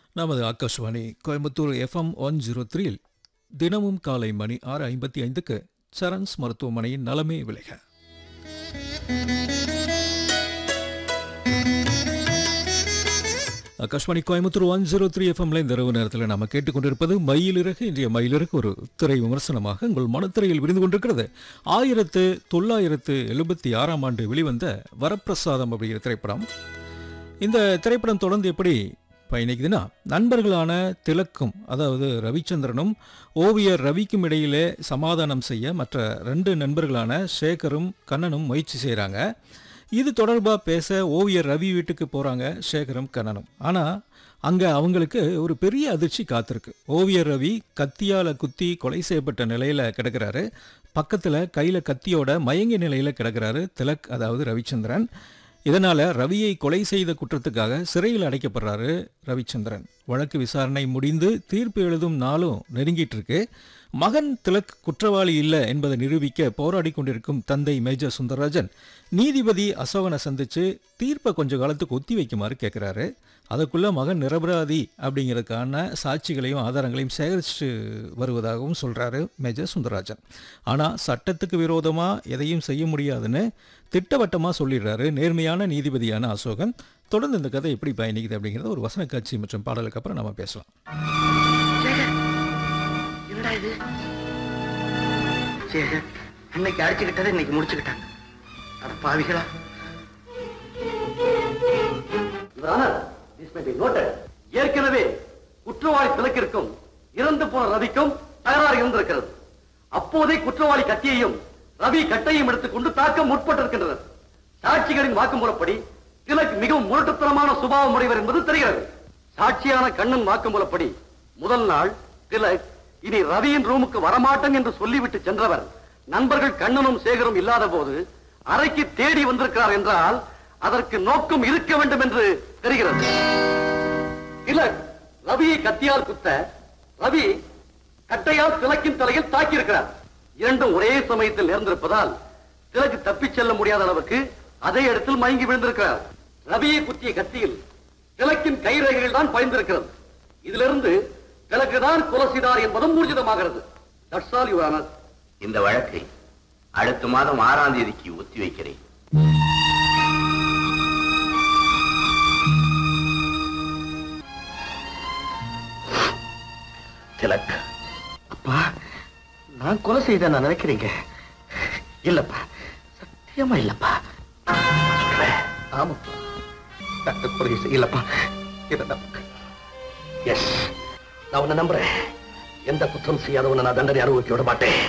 நமது Akashvani Coimbatore FM one zero த்ரீயில் தினமும் காலை மணி ஆறு ஐம்பத்தி ஐந்துக்கு சரண்ஸ் மருத்துவமனையின் நலமே விளைக Akashvani Coimbatore one zero three எஃப்எம்ல இந்த இரவு நேரத்தில் நாம கேட்டுக்கொண்டிருப்பது மயிலிறகு இன்றைய மயிலிறகு ஒரு திரை விமர்சனமாக உங்கள் மனத்திரையில் விரிந்து கொண்டிருக்கிறது ஆயிரத்து தொள்ளாயிரத்து எழுபத்தி ஆறாம் ஆண்டு வெளிவந்த வரப்பிரசாதம் அப்படிங்கிற திரைப்படம் இந்த திரைப்படம் தொடர்ந்து எப்படி பயணிக்குதுன்னா நண்பர்களான திலக்கும் அதாவது ரவிச்சந்திரனும் ஓவியர் ரவிக்கும் இடையிலே சமாதானம் செய்ய மற்ற ரெண்டு நண்பர்களான சேகரும் கண்ணனும் முயற்சி செய்கிறாங்க இது தொடர்பாக பேச ஓவியர் ரவி வீட்டுக்கு போகிறாங்க சேகரும் கண்ணனும் ஆனால் அங்கே அவங்களுக்கு ஒரு பெரிய அதிர்ச்சி காத்திருக்கு ஓவியர் ரவி கத்தியால் குத்தி கொலை செய்யப்பட்ட நிலையில் கிடக்கிறாரு பக்கத்தில் கையில் கத்தியோட மயங்கிய நிலையில் கிடக்கிறாரு திலக் அதாவது ரவிச்சந்திரன் இதனால் ரவியை கொலை செய்த குற்றத்துக்காக சிறையில் அடைக்கப்படுறாரு ரவிச்சந்திரன் வழக்கு விசாரணை முடிந்து தீர்ப்பு எழுதும் நாளும் நெருங்கிட்டு இருக்கு மகன் திலக் குற்றவாளி இல்லை என்பதை நிரூபிக்க போராடி கொண்டிருக்கும் தந்தை மேஜர் சுந்தரராஜன் நீதிபதி அசோகனை சந்திச்சு தீர்ப்பை கொஞ்ச காலத்துக்கு ஒத்தி வைக்குமாறு கேட்குறாரு அதுக்குள்ள மகன் நிரபராதி அப்படிங்கிறதுக்கான சாட்சிகளையும் ஆதாரங்களையும் சேகரித்து வருவதாகவும் சொல்றாரு மேஜர் சுந்தரராஜன் ஆனால் சட்டத்துக்கு விரோதமாக எதையும் செய்ய முடியாதுன்னு திட்டவட்டமாக சொல்லிடுறாரு நேர்மையான நீதிபதியான அசோகன் தொடர்ந்து இந்த கதை எப்படி பயணிக்குது அப்படிங்கிறத ஒரு வசன காட்சி மற்றும் பாடலுக்கு அப்புறம் நம்ம பேசலாம் சேகர் என்னடா இது சேகர் இன்னைக்கு அடிச்சுக்கிட்டதை இன்னைக்கு முடிச்சுக்கிட்டாங்க அட பாவிகளா ஏற்கனவே குற்றவாளி திலக்கிற்கும் இறந்து போன ரவிக்கும் தகராறு இருந்திருக்கிறது அப்போதே குற்றவாளி கத்தியையும் ரவி கட்டையும் எடுத்துக்கொண்டு தாக்க முற்பட்டிருக்கின்றனர் சாட்சிகளின் வாக்குமூலப்படி திலக் மிகவும் முரட்டுத்தனமான சுபாவம் உடையவர் என்பது தெரிகிறது சாட்சியான கண்ணன் வாக்குமூலப்படி முதல் நாள் திலக் இனி ரவியின் ரூமுக்கு வரமாட்டேன் என்று சொல்லிவிட்டு சென்றவர் நண்பர்கள் கண்ணனும் சேகரும் இல்லாத போது அறைக்கு தேடி வந்திருக்கிறார் என்றால் அதற்கு நோக்கம் இருக்க வேண்டும் என்று தெரிகிறது திலக் ரவியை கத்தியால் குத்த ரவி கட்டையால் திலக்கின் தலையில் தாக்கியிருக்கிறார் இரண்டும் ஒரே சமயத்தில் நேர்ந்திருப்பதால் திலக்கு தப்பிச் செல்ல முடியாத அளவுக்கு அதே இடத்தில் மயங்கி விழுந்திருக்கிறார் ரவியை குத்திய கத்தியில் திலக்கின் கைரேகைகள் தான் பயந்திருக்கிறது இதிலிருந்து திலக்கு தான் குலசிதார் என்பதும் ஊர்ஜிதமாகிறது That's all, Your Honor. இந்த வழக்கை அடுத்த மாதம் ஆறாம் தேதிக்கு ஒத்தி வைக்கிறேன் திலக் அப்பா நான் கொலை செய்த நான் நினைக்கிறீங்க இல்லப்பா சத்தியமா இல்லப்பா சொல்றேன் ஆமாப்பா டாக்டர் கொலை செய்யலப்பா இதை நம்புங்க எஸ் நான் உன்னை நம்புறேன் எந்த குற்றம் செய்யாதவனை நான் தண்டனை அனுபவிக்க விட மாட்டேன்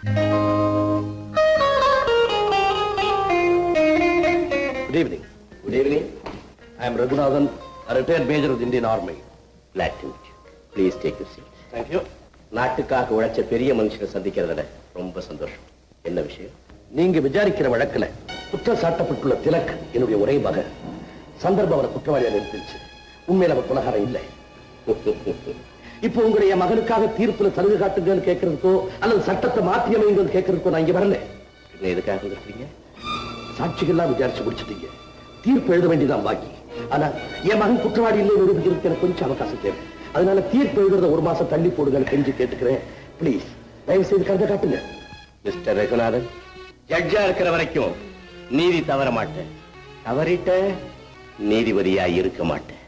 good evening good evening I am Raghunathan retired major of Indian army glad to meet please take you seat thank you நாட்டுக்காக உழைச்ச பெரிய மனுஷனை சந்திக்கிறதுல ரொம்ப சந்தோஷம் என்ன விஷயம் நீங்க விசாரிக்கிற வழக்குல குற்றம் சாட்டப்பட்டுள்ள திலக் என்னுடைய ஒரே மகன் சந்தர்ப்பம் அவரை குற்றவாளியா நிறுத்திருச்சு உண்மையில அவர் குலகாரம் இல்லை இப்போ உங்களுடைய மகனுக்காக தீர்ப்புல சலுகை காட்டுங்கன்னு கேட்கறதுக்கோ அல்லது சட்டத்தை மாற்றி அமைங்கன்னு கேட்கறதுக்கோ நான் இங்க வரல என்ன எதுக்காக வந்திருக்கீங்க சாட்சிகள்லாம் விசாரிச்சு முடிச்சிட்டீங்க தீர்ப்பு எழுத வேண்டியதான் பாக்கி ஆனா என் மகன் குற்றவாளி இல்லை நிரூபிக்கிறதுக்கு எனக்கு கொஞ்சம் அவகாசம் தேவை அதனால தீர்ப்பு எழுதுறத ஒரு மாசம் தள்ளி போடுங்கன்னு கெஞ்சி கேட்டுக்கிறேன் ப்ளீஸ் தயவு செய்து கருத காட்டுங்க மிஸ்டர் ரகுநாதன் ஜட்ஜா இருக்கிற வரைக்கும் நீதி தவற மாட்டேன் தவறிட்ட நீதிபதியா இருக்க மாட்டேன்